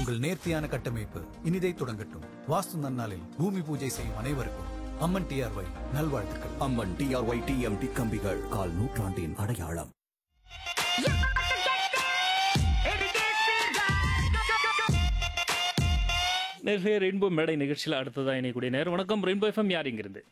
உங்கள் நேர்த்தியான கட்டமைப்பு இனிதை தொடங்கட்டும் வாஸ்து நன்னாளில் பூமி பூஜை செய்யும் அனைவருக்கும் அம்மன் டிஆர்ஒய் நல்வாழ்த்துக்கள் அம்மன் டிஆர்ஒய் டிஎம்டி கம்பிகள் கால் நூற்றாண்டின் அடையாளம் நேர்களே ரெயின்போ மேடை நிகழ்ச்சியில் அடுத்ததாக இணையக்கூடிய நேரம் வணக்கம் ரெயின்போ எஃப்எம் யார் இங்கிருந்து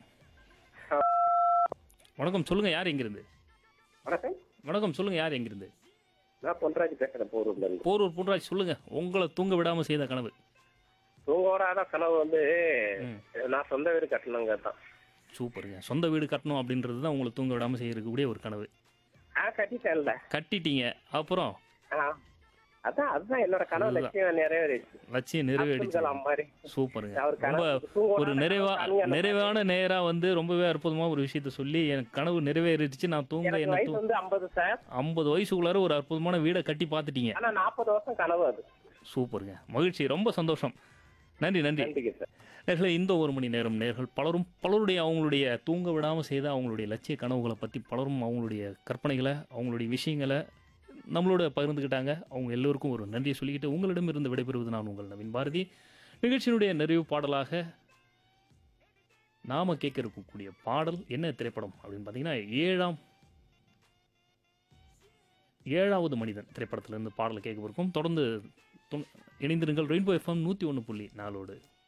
வணக்கம் சொல்லுங்க யார் இங்கிருந்து வணக்கம் வணக்கம் சொல்லுங்க யார் எங்கிருந்து நான் பொன்ராஜ் பேசுறேன் போரூர்ல இருந்து போரூர் புன்ராஜ் சொல்லுங்க உங்களை தூங்க விடாம செய்த கனவு தூங்க வராத கனவு வந்து ம். நான் சொந்த வீடு கட்டணுங்க தான் சூப்பருங்க சொந்த வீடு கட்டணும் அப்படின்றது தான் உங்களை தூங்க விடாம செய்யறதுக்கூடிய ஒரு கனவு ஆ கட்டிட்டேன்ல கட்டிட்டீங்க அப்புறம் ஆ அதான் அதுதான் என்னோட கனவு அதுதான். லட்சியம் நிறைவேறிச்சு லட்சியம் அப்துல் நிறைவேறிச்சு கலாம் மாதிரி சூப்பருங்க அவர் ரொம்ப கனவு தூங்க ஒரு வராத நிறைவா கனவு காணுங்க. நிறைவான நேரா வந்து ரொம்பவே அற்புதமா ஒரு விஷயத்த சொல்லி எனக்கு கனவு நிறைவேறிடுச்சு நான் தூங்க எனக்கு என்ன வயசு தூ வந்து ஐம்பது சார் ஐம்பது வயசுக்குள்ளார ஒரு அற்புதமான வீடை கட்டி பார்த்துட்டீங்க ஆனா நாற்பது வருஷம் கனவு அது சூப்பருங்க மகிழ்ச்சி ரொம்ப சந்தோஷம் நன்றி நன்றி நன்றிங்க சார் நேர்களே இந்த ஒரு மணி நேரம் நேர்கள் பலரும் பலருடைய அவங்களுடைய தூங்க விடாமல் செய்த அவங்களுடைய லட்சிய கனவுகளை பற்றி பலரும் அவங்களுடைய கற்பனைகளை அவங்களுடைய விஷயங்களை நம்மளோட பகிர்ந்துக்கிட்டாங்க அவங்க எல்லோருக்கும் ஒரு நன்றியை சொல்லிக்கிட்டு உங்களிடமிருந்து விடைபெறுவது நான் உங்கள் நவீன் பாரதி நிகழ்ச்சியினுடைய நிறைவு பாடலாக நாம கேட்க இருக்கக்கூடிய பாடல் என்ன திரைப்படம் அப்படின்னு பார்த்தீங்கன்னா ஏழாம் ஏழாவது மனிதன் திரைப்படத்திலிருந்து பாடலை கேட்க இருக்கும் தொடர்ந்து துண- இணைந்திருங்கள் ரெயின்போ எஃப்எம் நூற்றி ஒன்று புள்ளி நாலோடு